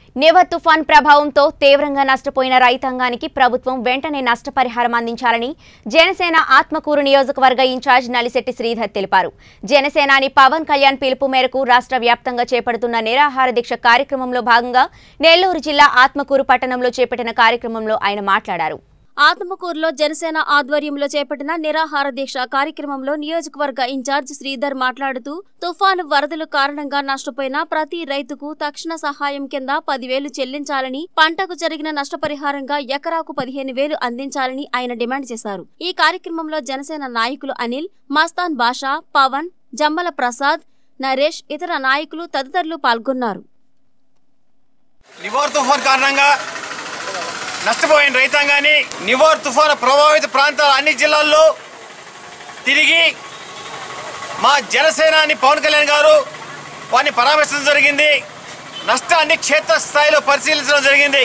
నివర్ తుఫాన్ ప్రభావంతో తీవ్రంగా నష్టపోయిన రైతాంగానికి ప్రభుత్వం వెంటనే నష్టపరిహారం అందించాలని జనసేన ఆత్మకూరు నియోజకవర్గ ఇన్ఛార్జ్ నలిశెట్టి శ్రీధర్ తెలిపారు జనసేనాని పవన్ కళ్యాణ్ పిలుపు మేరకు రాష్ట్ర వ్యాప్తంగా చేపడుతున్న నిరాహార దీక్ష కార్యక్రమంలో భాగంగా నెల్లూరు జిల్లా ఆత్మకూరు పట్టణంలో చేపట్టిన కార్యక్రమంలో ఆయన మాట్లాడారు ఆత్మకూరులో జనసేన ఆధ్వర్యంలో చేపట్టిన నిరాహార దీక్ష కార్యక్రమంలో నియోజకవర్గ ఇన్ఛార్జ్ శ్రీధర్ మాట్లాడుతూ తుఫాను వరదలు కారణంగా నష్టపోయిన ప్రతి రైతుకు తక్షణ సహాయం కింద పదివేలు చెల్లించాలని పంటకు జరిగిన నష్టపరిహారంగా ఎకరాకు పదిహేను వేలు అందించాలని ఆయన డిమాండ్ చేశారు ఈ కార్యక్రమంలో జనసేన నాయకులు అనిల్ మస్తాన్ బాషా పవన్ జమ్మల ప్రసాద్ నరేష్ ఇతర నాయకులు తదితరులు పాల్గొన్నారు నివోర్ తుఫాన్ కారణంగా నష్టపోయిన రైతాంగాన్ని నివోర్ తుఫాను ప్రభావిత ప్రాంతాల అన్ని జిల్లాల్లో తిరిగి మా జనసేనాని పవన్ కళ్యాణ్ గారు వారిని పరామర్శించడం జరిగింది నష్టాన్ని క్షేత్రస్థాయిలో పరిశీలించడం జరిగింది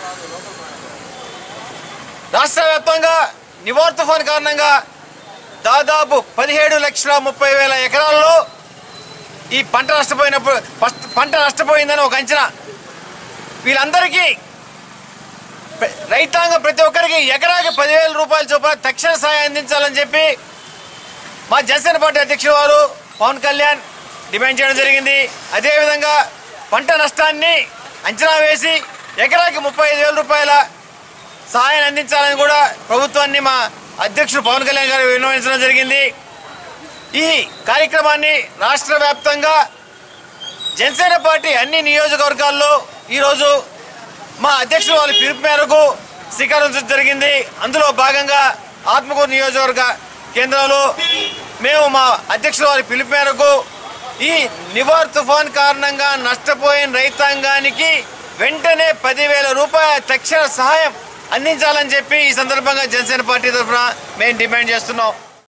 రాష్ట్ర వ్యాప్తంగా నివోర్ తుఫాన్ కారణంగా దాదాపు పదిహేడు లక్షల ముప్పై వేల ఎకరాల్లో ఈ పంట నష్టపోయినప్పుడు ఫస్ట్ పంట నష్టపోయిందని ఒక అంచనా వీళ్ళందరికీ ప్ర- రైతాంగం ప్రతి ఒక్కరికి ఎకరాకి పదివేల రూపాయల చొప్పున తక్షణ సహాయం అందించాలని చెప్పి మా జనసేన పార్టీ అధ్యక్షుడు వారు పవన్ కళ్యాణ్ డిమాండ్ చేయడం జరిగింది అదేవిధంగా పంట నష్టాన్ని అంచనా వేసి ఎకరాకి ముప్పై ఐదు వేల రూపాయల సహాయాన్ని అందించాలని కూడా ప్రభుత్వాన్ని మా అధ్యక్షుడు పవన్ కళ్యాణ్ గారు విన్నవించడం జరిగింది ఈ కార్యక్రమాన్ని రాష్ట్ర వ్యాప్తంగా జనసేన పార్టీ అన్ని నియోజకవర్గాల్లో ఈరోజు మా అధ్యక్షుడు వాళ్ళ పిలుపు మేరకు స్వీకరించడం జరిగింది అందులో భాగంగా ఆత్మకూరు నియోజకవర్గ కేంద్రంలో మేము మా అధ్యక్షుడు వారి పిలుపు మేరకు ఈ నివార్ తుఫాన్ కారణంగా నష్టపోయిన రైతాంగానికి వెంటనే పదివేల రూపాయల తక్షణ సహాయం అందించాలని చెప్పి ఈ సందర్భంగా జనసేన పార్టీ తరఫున మేము డిమాండ్ చేస్తున్నాం